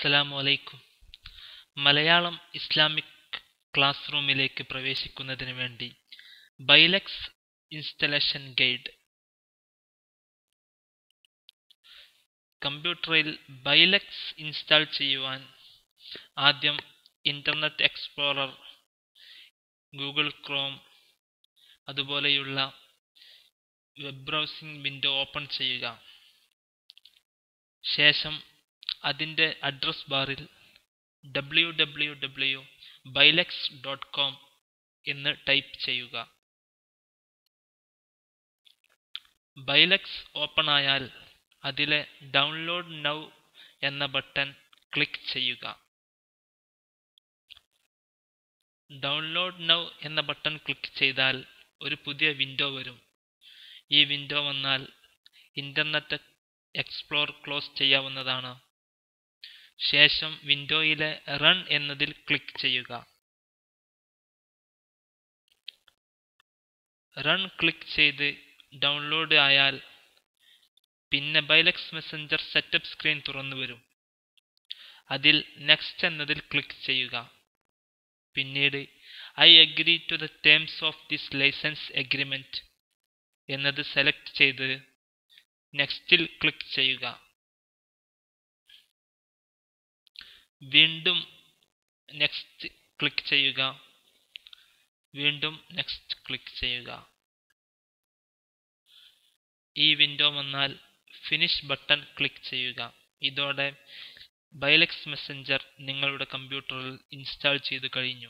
അസ്സലാമു അലൈക്കും Malayalam Islamic class റൂമിലേക്ക് പ്രവേശിക്കുന്നതിന് വേണ്ടി ബൈലക്സ് ഇൻസ്റ്റലേഷൻ ഗൈഡ് കമ്പ്യൂട്ടറിൽ ബൈലക്സ് ഇൻസ്റ്റാൾ ചെയ്യുവാൻ ആദ്യം ഇന്റർനെറ്റ് എക്സ്പ്ലോറർ ഗൂഗിൾ ക്രോം അതുപോലെയുള്ള വെബ് ബ്രൗസിംഗ് വിൻഡോ ഓപ്പൺ ചെയ്യുക ശേഷം അതിൻ്റെ അഡ്രസ് ബാറിൽ W W W Bylux dot com എന്ന് ടൈപ്പ് ചെയ്യുക ബൈലക്സ് ഓപ്പൺ ആയാൽ അതിലെ ഡൗൺലോഡ് നൗ എന്ന ബട്ടൺ ക്ലിക്ക് ചെയ്യുക ഡൗൺലോഡ് നൗ എന്ന ബട്ടൺ ക്ലിക്ക് ചെയ്താൽ ഒരു പുതിയ വിൻഡോ വരും ഈ വിൻഡോ വന്നാൽ ഇന്റർനെറ്റ് എക്സ്പ്ലോർ ക്ലോസ് ചെയ്യാവുന്നതാണ് ശേഷം വിൻഡോയിലെ റൺ എന്നതിൽ ക്ലിക്ക് ചെയ്യുക റൺ ക്ലിക്ക് ചെയ്ത് ഡൗൺലോഡ് ആയാൽ പിന്നെ ബൈലക്സ് മെസ്സഞ്ചർ സെറ്റപ്പ് സ്ക്രീൻ തുറന്നു വരും അതിൽ നെക്സ്റ്റ് എന്നതിൽ ക്ലിക്ക് ചെയ്യുക പിന്നീട് I agree to the terms of this licence agreement എന്നത് സെലക്ട് ചെയ്ത് നെക്സ്റ്റിൽ ക്ലിക്ക് ചെയ്യുക വീണ്ടും നെക്സ്റ്റ് ക്ലിക്ക് ചെയ്യുക വീണ്ടും നെക്സ്റ്റ് ക്ലിക്ക് ചെയ്യുക ഈ വിൻഡോ വന്നാൽ ഫിനിഷ് ബട്ടൺ ക്ലിക്ക് ചെയ്യുക ഇതോടെ ബൈലക്സ് മെസ്സഞ്ചർ നിങ്ങളുടെ കമ്പ്യൂട്ടറിൽ ഇൻസ്റ്റാൾ ചെയ്തു കഴിഞ്ഞു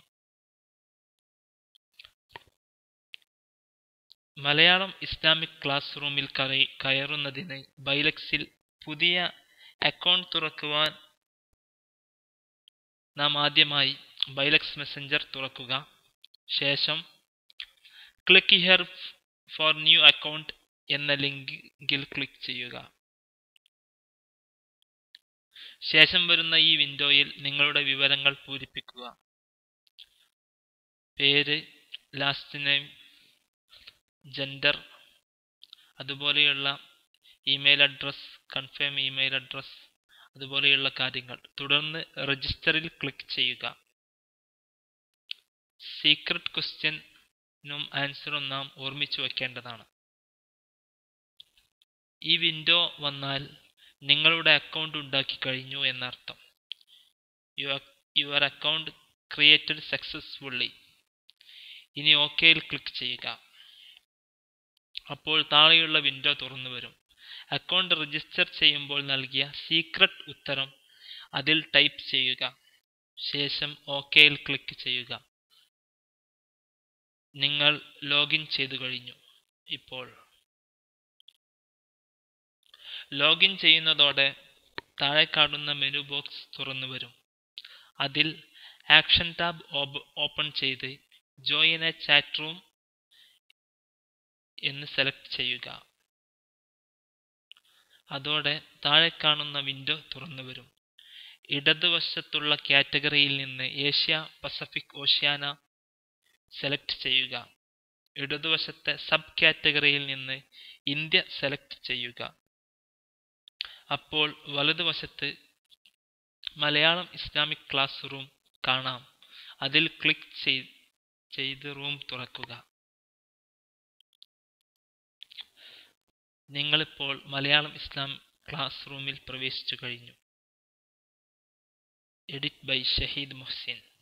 മലയാളം ഇസ്ലാമിക് ക്ലാസ് റൂമിൽ കയറുന്നതിന് ബൈലക്സിൽ പുതിയ അക്കൗണ്ട് തുറക്കുവാൻ നാം ആദ്യമായി ബൈലക്സ് മെസ്സഞ്ചർ തുറക്കുക ശേഷം click here for new account എന്ന ലിങ്കിൽ ക്ലിക്ക് ചെയ്യുക ശേഷം വരുന്ന ഈ വിൻഡോയിൽ നിങ്ങളുടെ വിവരങ്ങൾ പൂരിപ്പിക്കുക പേര് ലാസ്റ്റ് നെയിം ജെൻഡർ അതുപോലെയുള്ള email address confirm email address അതുപോലെയുള്ള കാര്യങ്ങൾ തുടർന്ന് രജിസ്റ്ററിൽ ക്ലിക്ക് ചെയ്യുക സീക്രട്ട് ക്വസ്റ്റ്യനും ആൻസറും നാം ഓർമ്മിച്ചു വെക്കേണ്ടതാണ് ഈ വിൻഡോ വന്നാൽ നിങ്ങളുടെ അക്കൗണ്ട് ഉണ്ടാക്കി കഴിഞ്ഞു എന്നർത്ഥം യുവർ അക്കൗണ്ട് ക്രിയേറ്റഡ് സക്സസ്ഫുള്ളി ഇനി ഓക്കെയിൽ ക്ലിക്ക് ചെയ്യുക അപ്പോൾ താഴെയുള്ള വിൻഡോ തുറന്നു വരും അക്കൗണ്ട് രജിസ്റ്റർ ചെയ്യുമ്പോൾ നൽകിയ സീക്രട്ട് ഉത്തരം അതിൽ ടൈപ്പ് ചെയ്യുക ശേഷം ഓക്കെയിൽ ക്ലിക്ക് ചെയ്യുക നിങ്ങൾ ലോഗിൻ ചെയ്തു കഴിഞ്ഞു ഇപ്പോൾ ലോഗിൻ ചെയ്യുന്നതോടെ താഴെ കാണുന്ന മെനു ബോക്സ് തുറന്നു വരും അതിൽ ആക്ഷൻ ടാബ് ഓപ്പൺ ചെയ്ത് ജോയിൻ എ ചാറ്റ് റൂം എന്ന് സെലക്ട് ചെയ്യുക അതോടെ താഴെ കാണുന്ന വിൻഡോ തുറന്നു വരും ഇടതുവശത്തുള്ള കാറ്റഗറിയിൽ നിന്ന് ഏഷ്യ പസഫിക് ഓഷ്യാന സെലക്ട് ചെയ്യുക ഇടതുവശത്തെ സബ് കാറ്റഗറിയിൽ നിന്ന് ഇന്ത്യ സെലക്ട് ചെയ്യുക അപ്പോൾ വലതുവശത്ത് മലയാളം ഇസ്ലാമിക് ക്ലാസ് റൂം കാണാം അതിൽ ക്ലിക്ക് ചെയ്ത് റൂം തുറക്കുക നിങ്ങളിപ്പോൾ മലയാളം ഇസ്ലാം ക്ലാസ് റൂമിൽ പ്രവേശിച്ചു കഴിഞ്ഞു എഡിറ്റ് ബൈ ഷഹീദ് മുഹ്സിൻ